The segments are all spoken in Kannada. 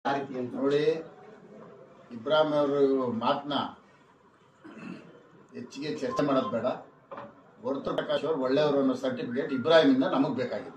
ಆ ರೀತಿ ಅಂತ ನೋಡಿ ಇಬ್ರಾಹಿಂ ಅವರು ಮಾತನ್ನ ಹೆಚ್ಚಿಗೆ ಚರ್ಚೆ ಮಾಡೋದು ಬೇಡ ಹೊರತು ಪ್ರಕಾಶ್ ಅವರು ಒಳ್ಳೆಯವರು ಅನ್ನೋ ಸರ್ಟಿಫಿಕೇಟ್ ಇಬ್ರಾಹಿಮಿಂದ ನಮಗೆ ಬೇಕಾಗಿದೆ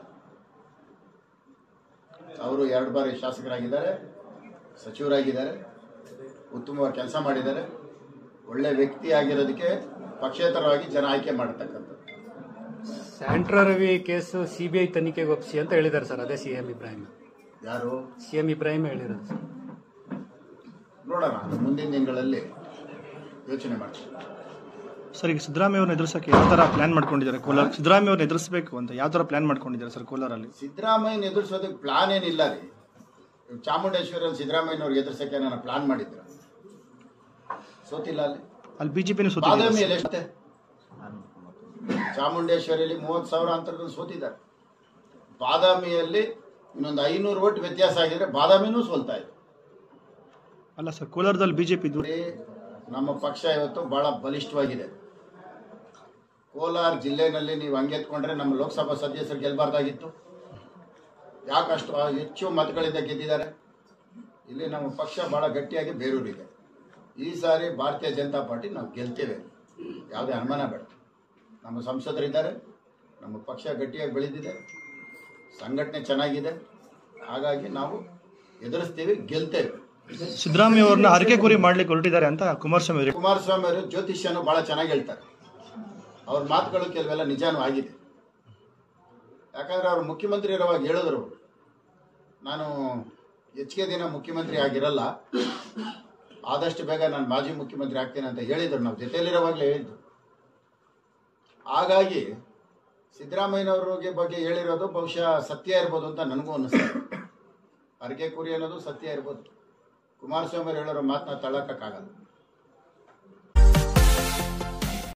ಅವರು ಎರಡು ಬಾರಿ ಶಾಸಕರಾಗಿದ್ದಾರೆ ಸಚಿವರಾಗಿದ್ದಾರೆ ಉತ್ತಮವಾಗಿ ಕೆಲಸ ಮಾಡಿದ್ದಾರೆ ಒಳ್ಳೆ ವ್ಯಕ್ತಿ ಆಗಿರೋದಕ್ಕೆ ಪಕ್ಷೇತರವಾಗಿ ಜನ ಆಯ್ಕೆ ಮಾಡತಕ್ಕಂಥದ್ದು ಸ್ಯಾಂಟ್ರಾ ರವಿ ಕೇಸು ಸಿಬಿಐ ತನಿಖೆಗೆ ಒಪ್ಪಿಸಿ ಅಂತ ಹೇಳಿದ್ದಾರೆ ಸರ್ ಅದೇ ಸಿಎಂ ಇಬ್ರಾಹಿಂ ಯಾರು ಸಿಎಂ ಇಬ್ರಾಹಿಂ ಹೇಳಿರೋದು ಸರ್ ನೋಡೋಣ ಅದು ಮುಂದಿನ ದಿನಗಳಲ್ಲಿ ಯೋಚನೆ ಮಾಡ್ತೀವಿ ಸರ್ ಈಗ ಸಿದ್ದರಾಮಯ್ಯ ಅವ್ರನ್ನ ಎದುರಿಸಕ್ಕೆ ಯಾವ ತರ ಪ್ಲಾನ್ ಮಾಡ್ಕೊಂಡಿದ್ದಾರೆ ಕೋಲಾರ ಸಿದ್ದರಾಮಯ್ಯ ಅವ್ರನ್ನ ಎದುರಿಸಬೇಕು ಅಂತ ಯಾವ ತರ ಪ್ಲಾನ್ ಮಾಡ್ಕೊಂಡಿದ್ದಾರೆ ಸರ್ ಕೋಲಾರಲ್ಲಿ ಸಿದ್ದರಾಮಯ್ಯನ ಎದುರಿಸೋದಕ್ಕೆ ಪ್ಲಾನ್ ಏನಿಲ್ಲ ರೀ ಇವ್ ಚಾಮುಂಡೇಶ್ವರಲ್ಲಿ ಸಿದ್ದರಾಮಯ್ಯನವ್ರಿಗೆ ಎದುರಿಸಕ್ಕೆ ನಾನು ಪ್ಲಾನ್ ಮಾಡಿದ್ರ ಸೋತಿಲ್ಲ ಅಲ್ಲಿ ಅಲ್ಲಿ ಬಿಜೆಪಿನೂ ಸೋತಿದೆ ಬಾದಾಮಿಯಲ್ಲಿ ಎಷ್ಟೇ ಚಾಮುಂಡೇಶ್ವರಿಯಲ್ಲಿ ಮೂವತ್ತು ಸಾವಿರ ಅಂತರದಲ್ಲಿ ಸೋತಿದ್ದಾರೆ ಬಾದಾಮಿಯಲ್ಲಿ ಇನ್ನೊಂದು ಐನೂರು ಓಟ್ ವ್ಯತ್ಯಾಸ ಆಗಿದ್ರೆ ಬಾದಾಮಿನೂ ಸೋಲ್ತಾ ಇದೆ ಅಲ್ಲ ಸರ್ ಕೋಲಾರದಲ್ಲಿ ಬಿಜೆಪಿ ನೋಡಿ ನಮ್ಮ ಪಕ್ಷ ಇವತ್ತು ಬಹಳ ಬಲಿಷ್ಠವಾಗಿದೆ ಕೋಲಾರ ಜಿಲ್ಲೆನಲ್ಲಿ ನೀವು ಹಂಗೆತ್ಕೊಂಡ್ರೆ ನಮ್ಮ ಲೋಕಸಭಾ ಸದಸ್ಯರು ಗೆಲ್ಬಾರ್ದಾಗಿತ್ತು ಯಾಕಷ್ಟು ಹೆಚ್ಚು ಮತಗಳಿಂದ ಗೆದ್ದಿದ್ದಾರೆ ಇಲ್ಲಿ ನಮ್ಮ ಪಕ್ಷ ಬಹಳ ಗಟ್ಟಿಯಾಗಿ ಬೇರೂರಿದೆ ಈ ಸಾರಿ ಭಾರತೀಯ ಜನತಾ ಪಾರ್ಟಿ ನಾವು ಗೆಲ್ತೇವೆ ಯಾವುದೇ ಅನುಮಾನ ಬೇಡ ನಮ್ಮ ಸಂಸದರಿದ್ದಾರೆ ನಮ್ಮ ಪಕ್ಷ ಗಟ್ಟಿಯಾಗಿ ಬೆಳೆದಿದೆ ಸಂಘಟನೆ ಚೆನ್ನಾಗಿದೆ ಹಾಗಾಗಿ ನಾವು ಎದುರಿಸ್ತೀವಿ ಗೆಲ್ತೇವೆ ಸಿದ್ದರಾಮಯ್ಯ ಅವ್ರನ್ನ ಹರಕೆ ಕುರಿ ಮಾಡ್ಲಿಕ್ಕೆ ಹೊರಟಿದ್ದಾರೆ ಅಂತ ಕುಮಾರಸ್ವಾಮಿ ಅವರು ಕುಮಾರಸ್ವಾಮಿ ಅವರು ಜ್ಯೋತಿಷ್ಯನು ಬಹಳ ಚೆನ್ನಾಗಿ ಹೇಳ್ತಾರೆ ಅವ್ರ ಮಾತುಗಳು ಕೆಲವೆಲ್ಲ ನಿಜಾನೂ ಆಗಿದೆ ಯಾಕಂದ್ರೆ ಅವ್ರು ಮುಖ್ಯಮಂತ್ರಿ ಇರುವಾಗ ಹೇಳಿದ್ರು ಅವ್ರು. ನಾನು ಹೆಚ್ಚಿಗೆ ದಿನ ಮುಖ್ಯಮಂತ್ರಿ ಆಗಿರಲ್ಲ ಆದಷ್ಟು ಬೇಗ ನಾನು ಮಾಜಿ ಮುಖ್ಯಮಂತ್ರಿ ಆಗ್ತೇನೆ ಅಂತ ಹೇಳಿದ್ರು ನಾವು ಜೊತೆಯಲ್ಲಿರುವಾಗಲೇ ಹೇಳಿದ್ದು ಹಾಗಾಗಿ ಸಿದ್ದರಾಮಯ್ಯನವ್ರಿಗೆ ಬಗ್ಗೆ ಹೇಳಿರೋದು ಬಹುಶಃ ಸತ್ಯ ಇರ್ಬೋದು ಅಂತ ನನಗೂ ಅನ್ನಿಸ್ತದೆ ಅರಕೆ ಕುರಿ ಅನ್ನೋದು ಸತ್ಯ ಇರ್ಬೋದು ಕುಮಾರಸ್ವಾಮಿ ಅವ್ರು ಹೇಳಿರೋ ಮಾತನ್ನ ತಳ್ಳಕ್ಕಾಗಲ್ಲ